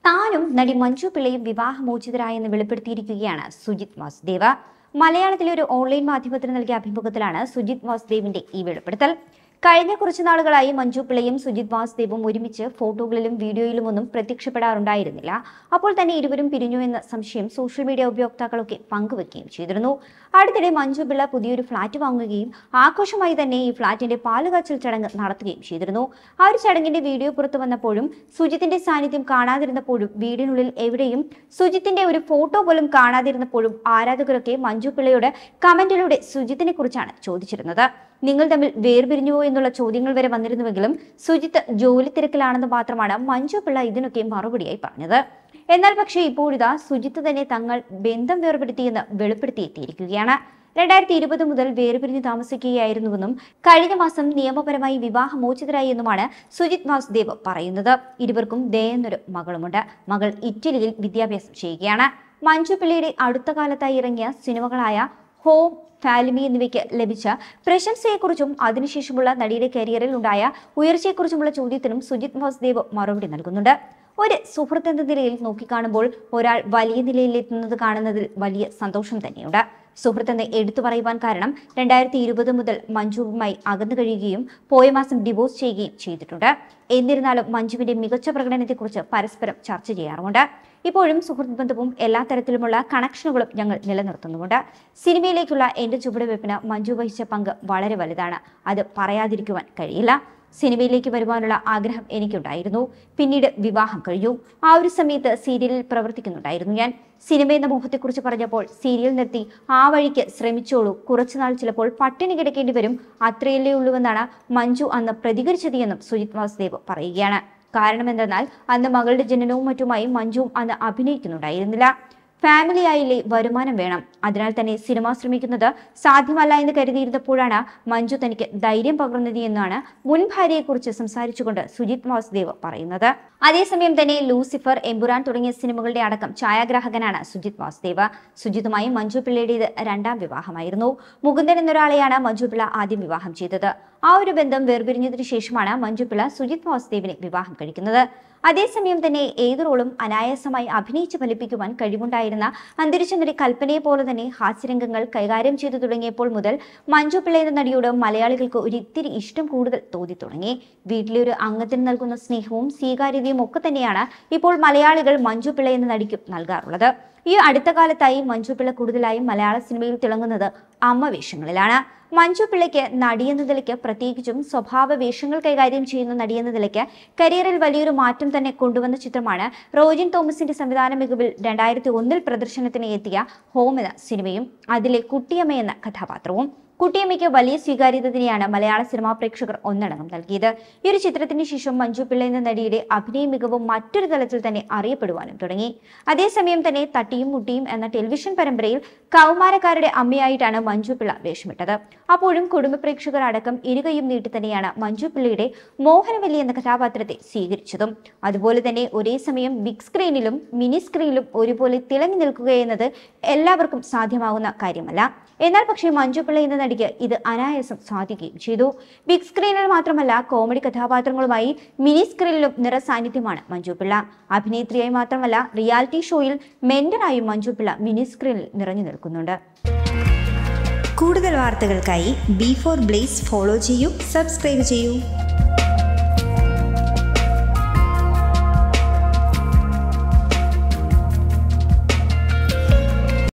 താനും നടി മഞ്ജു പിള്ളയും വിവാഹമോചിതരായെന്ന് വെളിപ്പെടുത്തിയിരിക്കുകയാണ് സുജിത് വാസുദേവ മലയാളത്തിലെ ഒരു ഓൺലൈൻ മാധ്യമത്തിന് നൽകിയ അഭിമുഖത്തിലാണ് സുജിത് വാസുദേവിന്റെ ഈ വെളിപ്പെടുത്തൽ കഴിഞ്ഞ കുറച്ചു നാളുകളായി മഞ്ജു പിള്ളയും സുജിത് വാസുദേവും ഒരുമിച്ച് ഫോട്ടോകളിലും വീഡിയോയിലുമൊന്നും പ്രത്യക്ഷപ്പെടാറുണ്ടായിരുന്നില്ല അപ്പോൾ തന്നെ ഇരുവരും പിരിഞ്ഞു എന്ന സംശയം സോഷ്യൽ മീഡിയ ഉപയോക്താക്കളൊക്കെ പങ്കുവെക്കുകയും ചെയ്തിരുന്നു അടുത്തിടെ മഞ്ജു പിള്ള പുതിയൊരു ഫ്ളാറ്റ് വാങ്ങുകയും ആഘോഷമായി തന്നെ ഈ ഫ്ളാറ്റിന്റെ പാലുകാച്ചൽ ചടങ്ങ് നടത്തുകയും ചെയ്തിരുന്നു ആ ഒരു ചടങ്ങിന്റെ വീഡിയോ പുറത്തു വന്നപ്പോഴും സുജിത്തിന്റെ സാന്നിധ്യം കാണാതിരുന്നപ്പോഴും വീടിനുള്ളിൽ എവിടെയും സുജിത്തിന്റെ ഒരു ഫോട്ടോ പോലും കാണാതിരുന്നപ്പോഴും ആരാധകരൊക്കെ മഞ്ജു പിള്ളയോട് കമന്റിലൂടെ സുജിത്തിനെ കുറിച്ചാണ് ചോദിച്ചിരുന്നത് നിങ്ങൾ തമ്മിൽ വേർപിരിഞ്ഞുവോ എന്നുള്ള ചോദ്യങ്ങൾ വരെ വന്നിരുന്നുവെങ്കിലും സുജിത്ത് ജോലി തിരക്കിലാണെന്ന് മാത്രമാണ് മഞ്ജു പിള്ള ഇതിനൊക്കെ മറുപടിയായി പറഞ്ഞത് എന്നാൽ പക്ഷേ ഇപ്പോഴിതാ സുജിത്ത് തന്നെ തങ്ങൾ ബന്ധം വേർപെടുത്തിയെന്ന് വെളിപ്പെടുത്തിയെത്തിയിരിക്കുകയാണ് രണ്ടായിരത്തി ഇരുപത് മുതൽ വേർപിരിഞ്ഞ് താമസിക്കുകയായിരുന്നുവെന്നും കഴിഞ്ഞ മാസം നിയമപരമായി വിവാഹമോചിതരായി എന്നുമാണ് സുജിത് വാസുദേവ് പറയുന്നത് ഇരുവർക്കും ദേ എന്നൊരു മകളുമുണ്ട് മകൾ ഇറ്റലിയിൽ വിദ്യാഭ്യാസം ചെയ്യുകയാണ് മഞ്ജു പിള്ളയുടെ അടുത്ത കാലത്തായി ഇറങ്ങിയ സിനിമകളായ ഹോം ഫാലിമി എന്നിവയ്ക്ക് ലഭിച്ച പ്രശംസയെക്കുറിച്ചും അതിനുശേഷമുള്ള നടിയുടെ കരിയറിൽ ഉണ്ടായ ഉയർച്ചയെക്കുറിച്ചുമുള്ള ചോദ്യത്തിനും സുജിത് വാസുദേവ് മറുപടി നൽകുന്നുണ്ട് ഒരു സുഹൃത്ത് എന്ന നിലയിൽ നോക്കിക്കാണുമ്പോൾ ഒരാൾ വലിയ നിലയിലെത്തുന്നത് കാണുന്നതിൽ വലിയ സന്തോഷം തന്നെയുണ്ട് സുഹൃത്തെന്ന് എടുത്തു പറയുവാൻ കാരണം രണ്ടായിരത്തി ഇരുപത് മുതൽ മഞ്ജുവുമായി അകന്നു കഴിയുകയും പോയ മാസം ഡിവോഴ്സ് ചെയ്യുകയും ചെയ്തിട്ടുണ്ട് എന്നിരുന്നാലും മഞ്ജുവിന്റെ മികച്ച പ്രകടനത്തെക്കുറിച്ച് പരസ്പരം ചർച്ച ചെയ്യാറുമുണ്ട് ഇപ്പോഴും സുഹൃത്ത് ബന്ധവും എല്ലാ തരത്തിലുമുള്ള കണക്ഷനുകളും ഞങ്ങൾ നിലനിർത്തുന്നുമുണ്ട് സിനിമയിലേക്കുള്ള എന്റെ ചുവടുവെപ്പിന് മഞ്ജു വഹിച്ച പങ്ക് വളരെ വലുതാണ് അത് പറയാതിരിക്കുവാൻ കഴിയില്ല സിനിമയിലേക്ക് വരുവാനുള്ള ആഗ്രഹം എനിക്കുണ്ടായിരുന്നു പിന്നീട് വിവാഹം കഴിഞ്ഞു ആ ഒരു സമയത്ത് സീരിയലിൽ പ്രവർത്തിക്കുന്നുണ്ടായിരുന്നു ഞാൻ സിനിമ എന്ന മോഹത്തെക്കുറിച്ച് പറഞ്ഞപ്പോൾ സീരിയൽ നിർത്തി ആ വഴിക്ക് ശ്രമിച്ചോളൂ കുറച്ചുനാൾ ചിലപ്പോൾ പട്ടിണി കിടക്കേണ്ടി വരും അത്രയല്ലേ ഉള്ളൂവെന്നാണ് മഞ്ജു അന്ന് പ്രതികരിച്ചത് എന്നും സുജിത് വാസുദേവ് പറയുകയാണ് കാരണം എന്തെന്നാൽ അന്ന് മകളുടെ ജനനവും മറ്റുമായി മഞ്ജുവും അന്ന് അഭിനയിക്കുന്നുണ്ടായിരുന്നില്ല ഫാമിലി ആയില്ലേ വരുമാനം വേണം അതിനാൽ തന്നെ സിനിമ ശ്രമിക്കുന്നത് സാധ്യമല്ല എന്ന് കരുതിയിരുന്നപ്പോഴാണ് മഞ്ജു തനിക്ക് ധൈര്യം പകർന്നത് എന്നാണ് മുൻ ഭാര്യയെക്കുറിച്ച് സംസാരിച്ചുകൊണ്ട് സുജിത് വാസുദേവ് പറയുന്നത് അതേസമയം തന്നെ ലൂസിഫർ എമ്പുരാൻ തുടങ്ങിയ സിനിമകളുടെ അടക്കം ഛായാഗ്രാഹകനാണ് സുജിത് വാസുദേവ് സുജിത്തുമായി മഞ്ജു പിള്ളയുടേത് രണ്ടാം വിവാഹമായിരുന്നു മുകുന്ദൻ എന്നൊരാളെയാണ് മഞ്ജു പിള്ള ആദ്യം വിവാഹം ചെയ്തത് ആ ഒരു ബന്ധം വേർപിരിഞ്ഞതിനു ശേഷമാണ് മഞ്ജു പിള്ള സുജിത് വാസുദേവിനെ വിവാഹം കഴിക്കുന്നത് അതേസമയം തന്നെ ഏത് റോളും അനായാസമായി അഭിനയിച്ച് ഫലിപ്പിക്കുവാൻ കഴിവുണ്ടായിരുന്ന അന്തരിച്ച നടി കൽപ്പനയെ പോലെ തന്നെ ഹാസ്യരംഗങ്ങൾ കൈകാര്യം ചെയ്തു തുടങ്ങിയപ്പോൾ മുതൽ മഞ്ജു പിള്ള എന്ന നടിയോട് മലയാളികൾക്ക് ഒരു ഇത്തിരി ഇഷ്ടം കൂടുതൽ തോന്നി തുടങ്ങി വീട്ടിലെ ഒരു അംഗത്തിന് നൽകുന്ന സ്നേഹവും സ്വീകാര്യതയും ഒക്കെ തന്നെയാണ് ഇപ്പോൾ മലയാളികൾ മഞ്ജു പിള്ള എന്ന നടിക്കും നൽകാറുള്ളത് ഈ അടുത്ത കാലത്തായി മഞ്ജു പിള്ള കൂടുതലായും മലയാള സിനിമയിൽ തിളങ്ങുന്നത് അമ്മ വേഷങ്ങളിലാണ് മഞ്ജു പിള്ളയ്ക്ക് നടിയെന്ന നിലയ്ക്ക് പ്രത്യേകിച്ചും സ്വഭാവ വേഷങ്ങൾ കൈകാര്യം ചെയ്യുന്ന നടിയെന്ന നിലയ്ക്ക് കരിയറിൽ വലിയൊരു മാറ്റം തന്നെ കൊണ്ടുവന്ന ചിത്രമാണ് റോജിൻ തോമസിന്റെ സംവിധാന മികവിൽ രണ്ടായിരത്തി ഒന്നിൽ പ്രദർശനത്തിന് എത്തിയ ഹോം എന്ന സിനിമയും അതിലെ കുട്ടിയമ്മ എന്ന കഥാപാത്രവും കുട്ടിയമ്മയ്ക്ക് വലിയ സ്വീകാര്യത തന്നെയാണ് മലയാള സിനിമാ പ്രേക്ഷകർ ഒന്നടങ്കം നൽകിയത് ഈ ഒരു ചിത്രത്തിന് ശേഷം മഞ്ജു പിള്ള എന്ന നടിയുടെ അഭിനയ മികവും മറ്റൊരു തലത്തിൽ തന്നെ അറിയപ്പെടുവാനും തുടങ്ങി അതേസമയം തന്നെ തട്ടിയും മുട്ടിയും എന്ന ടെലിവിഷൻ പരമ്പരയിൽ കൗമാരക്കാരുടെ അമ്മയായിട്ടാണ് മഞ്ജു പിള്ള വേഷമിട്ടത് അപ്പോഴും കുടുംബ പ്രേക്ഷകർ അടക്കം ഇരുകയും നീട്ടി തന്നെയാണ് മഞ്ജു പിള്ളയുടെ മോഹനവല്ലി എന്ന കഥാപാത്രത്തെ സ്വീകരിച്ചതും അതുപോലെ തന്നെ ഒരേ സമയം ബിഗ് സ്ക്രീനിലും മിനി സ്ക്രീനിലും ഒരുപോലെ തിളങ്ങി നിൽക്കുക എന്നത് എല്ലാവർക്കും സാധ്യമാകുന്ന കാര്യമല്ല എന്നാൽ പക്ഷേ മഞ്ജു പിള്ള എന്ന നടിക്ക് ഇത് അനായാസം സാധിക്കുകയും ചെയ്തു ബിഗ് സ്ക്രീനിൽ മാത്രമല്ല കോമഡി കഥാപാത്രങ്ങളുമായി മിനി സ്ക്രീനിലും നിറസാന്നിധ്യമാണ് മഞ്ജു പിള്ള അഭിനേത്രിയായി മാത്രമല്ല റിയാലിറ്റി ഷോയിൽ മെന്ററായും മഞ്ജു പിള്ള മിനി സ്ക്രീനിൽ നിറഞ്ഞു നിൽക്കുന്നുണ്ട് കൂടുതൽ വാർത്തകൾക്കായി ബി ഫോർ ബ്ലേസ് ഫോളോ ചെയ്യൂ സബ്സ്ക്രൈബ് ചെയ്യൂ